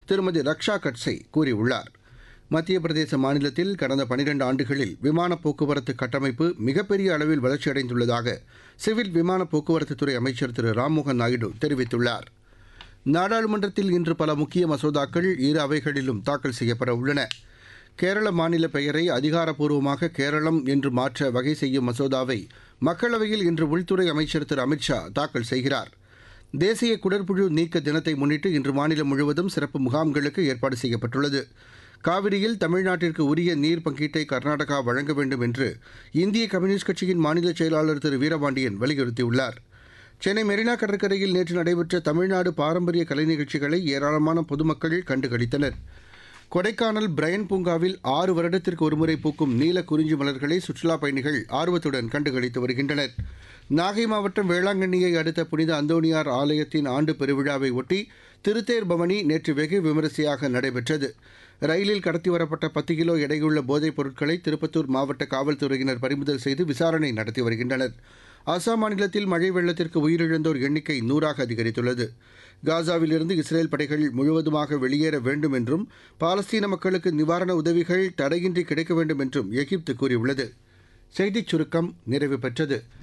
திருமதி ரக்ஷா கட்சே கூறியுள்ளார் மத்திய பிரதேச மாநிலத்தில் கடந்த பனிரெண்டு ஆண்டுகளில் விமான போக்குவரத்து கட்டமைப்பு மிகப்பெரிய அளவில் வளர்ச்சியடைந்துள்ளதாக சிவில் விமான போக்குவரத்துத்துறை அமைச்சர் திரு ராம்மோகன் நாயுடு தெரிவித்துள்ளார் நாடாளுமன்றத்தில் இன்று பல முக்கிய மசோதாக்கள் இரு அவைகளிலும் தாக்கல் செய்யப்பட உள்ளன கேரள மாநில பெயரை அதிகாரப்பூர்வமாக கேரளம் என்று மாற்ற வகை செய்யும் மசோதாவை மக்களவையில் இன்று உள்துறை அமைச்சர் திரு அமித்ஷா தாக்கல் செய்கிறார் தேசிய குடற்புழு நீக்க தினத்தை முன்னிட்டு இன்று மாநிலம் முழுவதும் சிறப்பு முகாம்களுக்கு ஏற்பாடு செய்யப்பட்டுள்ளது காவிரியில் தமிழ்நாட்டிற்கு உரிய நீர் பங்கீட்டை கர்நாடகா வழங்க வேண்டும் என்று இந்திய கம்யூனிஸ்ட் கட்சியின் மாநில செயலாளர் திரு வீரபாண்டியன் வலியுறுத்தியுள்ளார் சென்னை மெரினா கடற்கரையில் நேற்று நடைபெற்ற தமிழ்நாடு பாரம்பரிய கலை நிகழ்ச்சிகளை ஏராளமான பொதுமக்கள் கண்டுகளித்தனர் கொடைக்கானல் பிரையன் பூங்காவில் ஆறு வருடத்திற்கு ஒருமுறை பூக்கும் நீல குறிஞ்சி மலர்களை சுற்றுலாப் பயணிகள் ஆர்வத்துடன் கண்டுகளித்து வருகின்றனர் நாகை மாவட்டம் வேளாங்கண்ணியை அடுத்த புனித அந்தோணியார் ஆலயத்தின் ஆண்டு பெருவிழாவை ஒட்டி திருத்தேர் பவனி நேற்று வெகு விமரிசையாக நடைபெற்றது ரயிலில் கடத்தி வரப்பட்ட பத்து கிலோ எடையுள்ள போதைப் பொருட்களை திருப்பத்தூர் மாவட்ட காவல்துறையினர் பறிமுதல் செய்து விசாரணை நடத்தி வருகின்றனர் அசாம் மாநிலத்தில் மழை வெள்ளத்திற்கு உயிரிழந்தோர் எண்ணிக்கை நூறாக அதிகரித்துள்ளது காசாவிலிருந்து இஸ்ரேல் படைகள் முழுவதுமாக வெளியேற வேண்டும் என்றும் பாலஸ்தீன மக்களுக்கு நிவாரண உதவிகள் தடையின்றி கிடைக்க வேண்டும் என்றும் எகிப்து கூறியுள்ளது செய்திச் சுருக்கம் நிறைவு பெற்றது